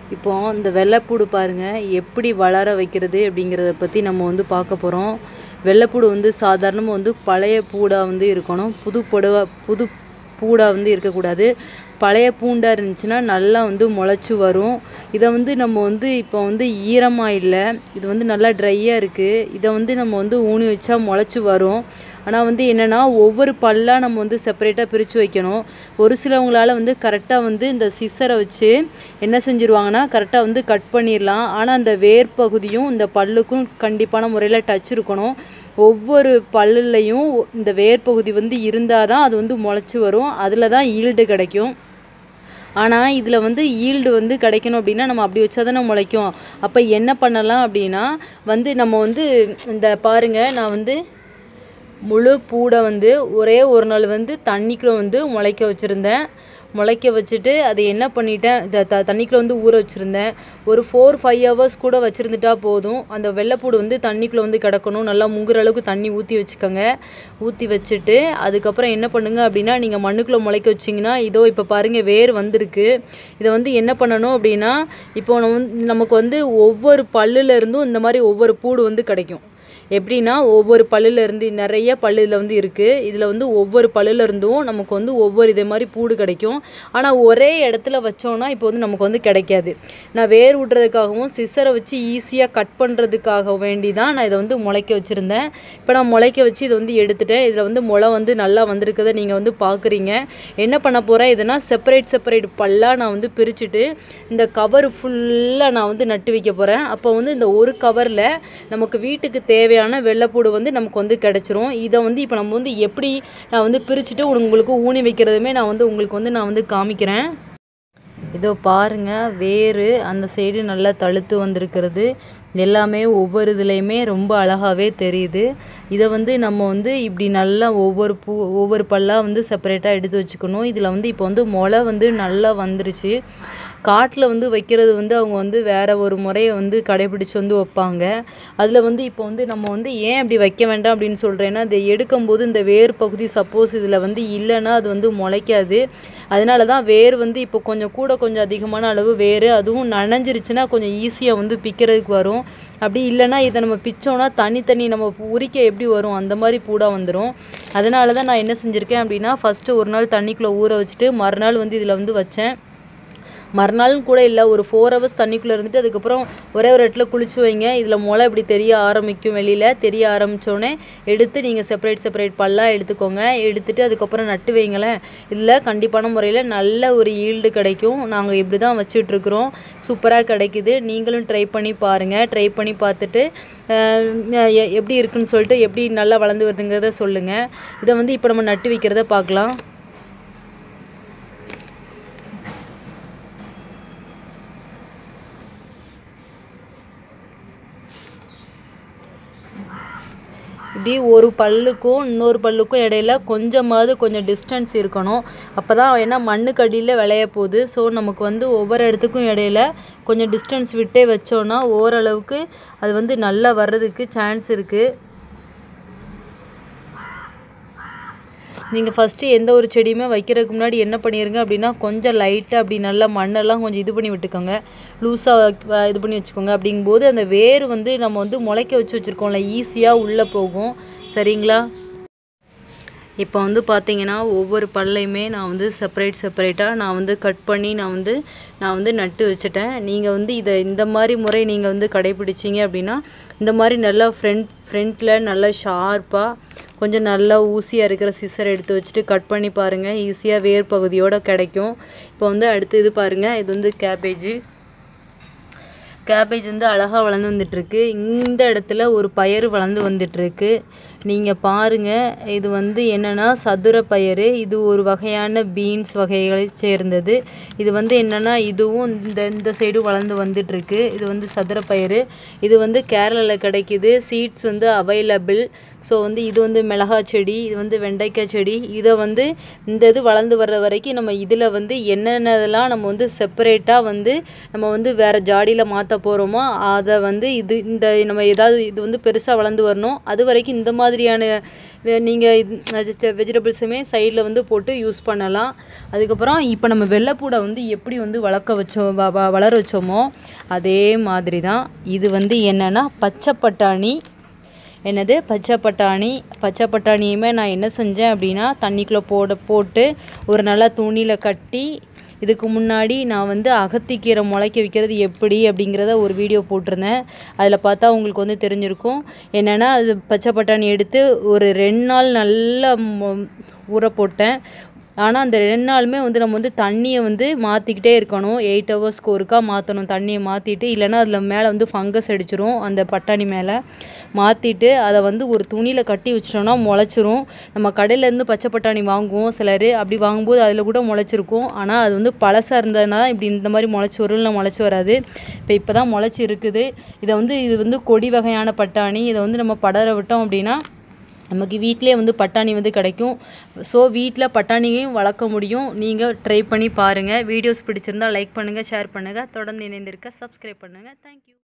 இப்போ இந்த வெள்ளைப்பூடு பாருங்கள் எப்படி வளர வைக்கிறது அப்படிங்கிறத பற்றி நம்ம வந்து பார்க்க போகிறோம் வெள்ளைப்பூடு வந்து சாதாரணமாக வந்து பழைய பூடாக வந்து இருக்கணும் புது புடவை புது பூடாக வந்து இருக்கக்கூடாது பழைய பூண்டாக இருந்துச்சுன்னா நல்லா வந்து முளைச்சி வரும் இதை வந்து நம்ம வந்து இப்போ வந்து ஈரமாக இல்லை இது வந்து நல்லா ட்ரையாக இருக்குது இதை வந்து நம்ம வந்து ஊனி வச்சா முளைச்சி வரும் ஆனால் வந்து என்னென்னா ஒவ்வொரு பல்லாக நம்ம வந்து செப்பரேட்டாக பிரித்து வைக்கணும் ஒரு சிலவங்களால் வந்து கரெக்டாக வந்து இந்த சிசரை வச்சு என்ன செஞ்சுருவாங்கன்னா கரெக்டாக வந்து கட் பண்ணிடலாம் ஆனால் அந்த வேர் பகுதியும் இந்த பல்லுக்கும் கண்டிப்பான முறையில் டச் இருக்கணும் ஒவ்வொரு பல்லுலையும் இந்த வேர் பகுதி வந்து இருந்தால் தான் அது வந்து முளைச்சி வரும் அதில் தான் ஈல்டு கிடைக்கும் ஆனால் இதில் வந்து ஈல்டு வந்து கிடைக்கணும் அப்படின்னா நம்ம அப்படி வச்சா தானே முளைக்கும் அப்போ என்ன பண்ணலாம் அப்படின்னா வந்து நம்ம வந்து இந்த பாருங்கள் நான் வந்து முழு பூடை வந்து ஒரே ஒரு நாள் வந்து தண்ணிக்குள்ளே வந்து முளைக்க வச்சுருந்தேன் முளைக்க வச்சுட்டு அதை என்ன பண்ணிட்டேன் த த தண்ணிக்குள்ளே வந்து ஊற வச்சுருந்தேன் ஒரு ஃபோர் ஃபைவ் ஹவர்ஸ் கூட வச்சுருந்துட்டா போதும் அந்த வெள்ளைப்பூடு வந்து தண்ணிக்குள்ளே வந்து கிடக்கணும் நல்லா முங்குற அளவுக்கு தண்ணி ஊற்றி வச்சுக்கோங்க ஊற்றி வச்சுட்டு அதுக்கப்புறம் என்ன பண்ணுங்க அப்படின்னா நீங்கள் மண்ணுக்குள்ளே முளைக்க வச்சிங்கன்னா இதோ இப்போ பாருங்கள் வேர் வந்திருக்கு இதை வந்து என்ன பண்ணணும் அப்படின்னா இப்போ நம்ம வந்து நமக்கு வந்து ஒவ்வொரு பல்லுல இருந்தும் இந்த மாதிரி ஒவ்வொரு பூடு வந்து கிடைக்கும் எப்படின்னா ஒவ்வொரு பல்லுல இருந்து நிறைய பல்லுல வந்து இருக்குது இதில் வந்து ஒவ்வொரு பல்லுல இருந்தும் நமக்கு வந்து ஒவ்வொரு இதே மாதிரி பூடு கிடைக்கும் ஆனால் ஒரே இடத்துல வச்சோன்னா இப்போ வந்து நமக்கு வந்து கிடைக்காது நான் வேர் விடுறதுக்காகவும் சிசரை வச்சு ஈஸியாக கட் பண்ணுறதுக்காக வேண்டி தான் நான் இதை வந்து முளைக்க வச்சுருந்தேன் இப்போ நான் முளைக்க வச்சு இதை வந்து எடுத்துட்டேன் இதில் வந்து முளை வந்து நல்லா வந்திருக்கதை நீங்கள் வந்து பார்க்குறீங்க என்ன பண்ண போகிறேன் இதுனா செப்பரேட் செப்பரேட் பல்லாக நான் வந்து பிரிச்சுட்டு இந்த கவர் ஃபுல்லாக நான் வந்து நட்டு வைக்க போகிறேன் அப்போ வந்து இந்த ஒரு கவரில் நமக்கு வீட்டுக்கு தேவையான வெள்ளைப்பூடு வந்து நமக்கு வந்து கிடச்சிரும் இதை வந்து இப்போ நம்ம வந்து எப்படி நான் வந்து பிரிச்சுட்டு உங்களுக்கு ஊனி வைக்கிறதுமே நான் வந்து உங்களுக்கு வந்து நான் வந்து காமிக்கிறேன் இதோ பாருங்க வேறு அந்த சைடு நல்லா தழுத்து வந்திருக்கிறது எல்லாமே ஒவ்வொரு இதுலேயுமே ரொம்ப அழகாகவே தெரியுது இதை வந்து நம்ம வந்து இப்படி நல்லா ஒவ்வொரு பூ ஒவ்வொரு பல்லாக வந்து செப்பரேட்டாக எடுத்து வச்சுக்கணும் இதில் வந்து இப்போ வந்து முளை வந்து நல்லா வந்துருச்சு காட்டில் வந்து வைக்கிறது வந்து அவங்க வந்து வேற ஒரு முறையை வந்து கடைபிடிச்சு வந்து வைப்பாங்க அதில் வந்து இப்போ வந்து நம்ம வந்து ஏன் அப்படி வைக்க வேண்டாம் அப்படின்னு சொல்கிறேன்னா இதை எடுக்கும்போது இந்த வேர் பகுதி சப்போஸ் இதில் வந்து இல்லைன்னா அது வந்து முளைக்காது அதனால தான் வேர் வந்து இப்போ கொஞ்சம் கூட கொஞ்சம் அதிகமான அளவு வேர் அதுவும் நனைஞ்சிருச்சுன்னா கொஞ்சம் ஈஸியாக வந்து பிக்கிறதுக்கு வரும் அப்படி இல்லைன்னா இதை நம்ம பிச்சோன்னா தனித்தனி நம்ம உரிக்க எப்படி வரும் அந்த மாதிரி பூடாக வந்துடும் அதனால தான் நான் என்ன செஞ்சுருக்கேன் அப்படின்னா ஃபஸ்ட்டு ஒரு நாள் தண்ணிக்குள்ளே ஊற வச்சுட்டு மறுநாள் வந்து இதில் வந்து வச்சேன் மறுநாளும் கூட இல்லை ஒரு ஃபோர் ஹவர்ஸ் தண்ணிக்குள்ளே இருந்துட்டு அதுக்கப்புறம் ஒரே ஒரு இடத்துல குளிச்சு வைங்க இதில் முளை இப்படி தெரிய ஆரம்பிக்கும் வெளியில் தெரிய ஆரம்பித்தோடனே எடுத்து நீங்கள் செப்பரேட் செப்பரேட் பல்லாக எடுத்துக்கோங்க எடுத்துட்டு அதுக்கப்புறம் நட்டு வைங்களேன் இதில் கண்டிப்பான முறையில் நல்ல ஒரு ஈல்டு கிடைக்கும் நாங்கள் இப்படி தான் வச்சிட்ருக்குறோம் சூப்பராக கிடைக்குது நீங்களும் ட்ரை பண்ணி பாருங்கள் ட்ரை பண்ணி பார்த்துட்டு எப்படி இருக்குன்னு சொல்லிட்டு எப்படி நல்லா வளர்ந்து வருதுங்கிறத சொல்லுங்கள் இதை வந்து இப்போ நம்ம நட்டு வைக்கிறத பார்க்கலாம் இப்படி ஒரு பல்லுக்கும் இன்னொரு பல்லுக்கும் இடையில கொஞ்சமாவது கொஞ்சம் டிஸ்டன்ஸ் இருக்கணும் அப்போ தான் ஏன்னா மண்ணுக்கு அடியில் விளைய போகுது ஸோ நமக்கு வந்து ஒவ்வொரு இடத்துக்கும் இடையில கொஞ்சம் டிஸ்டன்ஸ் விட்டே வச்சோன்னா ஓரளவுக்கு அது வந்து நல்லா வர்றதுக்கு சான்ஸ் இருக்குது நீங்கள் ஃபஸ்ட்டு எந்த ஒரு செடியுமே வைக்கிறதுக்கு முன்னாடி என்ன பண்ணிடுங்க அப்படின்னா கொஞ்சம் லைட்டாக அப்படி நல்லா மண்ணெல்லாம் கொஞ்சம் இது பண்ணி விட்டுக்கோங்க லூஸாக இது பண்ணி வச்சுக்கோங்க அப்படிங்கும்போது அந்த வேர் வந்து நம்ம வந்து முளைக்க வச்சு வச்சுருக்கோம்ல ஈஸியாக உள்ளே போகும் சரிங்களா இப்போ வந்து பார்த்தீங்கன்னா ஒவ்வொரு பல்லையுமே நான் வந்து செப்பரேட் செப்பரேட்டாக நான் வந்து கட் பண்ணி நான் வந்து நான் வந்து நட்டு வச்சுட்டேன் நீங்கள் வந்து இதை இந்த மாதிரி முறை நீங்கள் வந்து கடைப்பிடிச்சிங்க அப்படின்னா இந்த மாதிரி நல்லா ஃப்ரண்ட் ஃப்ரண்ட்டில் நல்லா ஷார்ப்பாக கொஞ்சம் நல்லா ஊசியாக இருக்கிற சிசர் எடுத்து வச்சுட்டு கட் பண்ணி பாருங்கள் ஈஸியாக வேர் பகுதியோடு கிடைக்கும் இப்போ வந்து அடுத்து இது பாருங்கள் இது வந்து கேபேஜு கேபேஜ் வந்து அழகாக வளர்ந்து வந்துட்டுருக்கு இந்த இடத்துல ஒரு பயிர் வளர்ந்து வந்துட்டுருக்கு நீங்கள் பாருங்கள் இது வந்து என்னென்னா சதுர பயிர் இது ஒரு வகையான பீன்ஸ் வகைகளை சேர்ந்தது இது வந்து என்னென்னா இதுவும் இந்த இந்த சைடும் வளர்ந்து வந்துட்டுருக்கு இது வந்து சதுர பயிர் இது வந்து கேரளாவில் கிடைக்கிது சீட்ஸ் வந்து அவைலபிள் ஸோ வந்து இது வந்து மிளகா செடி இது வந்து வெண்டைக்காய் செடி இதை வந்து இந்த இது வளர்ந்து வர்ற வரைக்கும் நம்ம இதில் வந்து என்னென்னதெல்லாம் நம்ம வந்து செப்பரேட்டாக வந்து நம்ம வந்து வேறு ஜாடியில் மாற்ற போகிறோமோ அதை வந்து இது இந்த நம்ம ஏதாவது இது வந்து பெருசாக வளர்ந்து வரணும் அது வரைக்கும் இந்த மாதிரி மாதிரியான நீங்கள் வெஜிடபிள்ஸுமே சைடில் வந்து போட்டு யூஸ் பண்ணலாம் அதுக்கப்புறம் இப்போ நம்ம வெள்ளைப்பூடை வந்து எப்படி வந்து வளர்க்க வச்சோம் வ- வ- வளர வச்சோமோ அதே மாதிரி தான் இது வந்து என்னென்னா பச்சை பட்டாணி என்னது பச்சை பட்டாணி பச்சை பட்டாணியுமே நான் என்ன செஞ்சேன் அப்படின்னா தண்ணிக்குள்ளே போட போட்டு ஒரு நல்ல துணியில் கட்டி இதுக்கு முன்னாடி நான் வந்து அகத்திக்கீரை முளைக்க வைக்கிறது எப்படி அப்படிங்கிறத ஒரு வீடியோ போட்டிருந்தேன் அதில் பார்த்தா உங்களுக்கு வந்து தெரிஞ்சிருக்கும் என்னென்னா அது பச்சை பட்டாணி எடுத்து ஒரு ரெண்டு நாள் நல்லா மொ- ஊற போட்டேன் ஆனால் அந்த ரெண்டு நாளுமே வந்து நம்ம வந்து தண்ணியை வந்து மாற்றிக்கிட்டே இருக்கணும் எயிட் ஹவர்ஸ்க்கு ஒருக்கா மாற்றணும் தண்ணியை மாற்றிட்டு இல்லைன்னா அதில் மேலே வந்து ஃபங்கஸ் அடிச்சிரும் அந்த பட்டாணி மேலே மாற்றிட்டு அதை வந்து ஒரு துணியில் கட்டி வச்சிட்டோம்னா முளைச்சிரும் நம்ம கடையிலேருந்து பச்சை பட்டாணி வாங்குவோம் சிலர் அப்படி வாங்கும்போது அதில் கூட முளைச்சிருக்கும் ஆனால் அது வந்து பழசாக இருந்ததுனா இப்படி இந்த மாதிரி முளைச்சி வரும் இல்லை முளைச்சி வராது இப்போ இப்போ தான் முளைச்சி இருக்குது இதை வந்து இது வந்து கொடி வகையான பட்டாணி இதை வந்து நம்ம படர விட்டோம் அப்படின்னா நமக்கு வீட்டிலே வந்து பட்டாணி வந்து கிடைக்கும் ஸோ வீட்டில் பட்டாணியையும் வளர்க்க முடியும் நீங்கள் ட்ரை பண்ணி பாருங்கள் வீடியோஸ் பிடிச்சிருந்தா லைக் பண்ணுங்கள் ஷேர் பண்ணுங்கள் தொடர்ந்து இணைந்திருக்க சப்ஸ்கிரைப் பண்ணுங்கள் தேங்க்யூ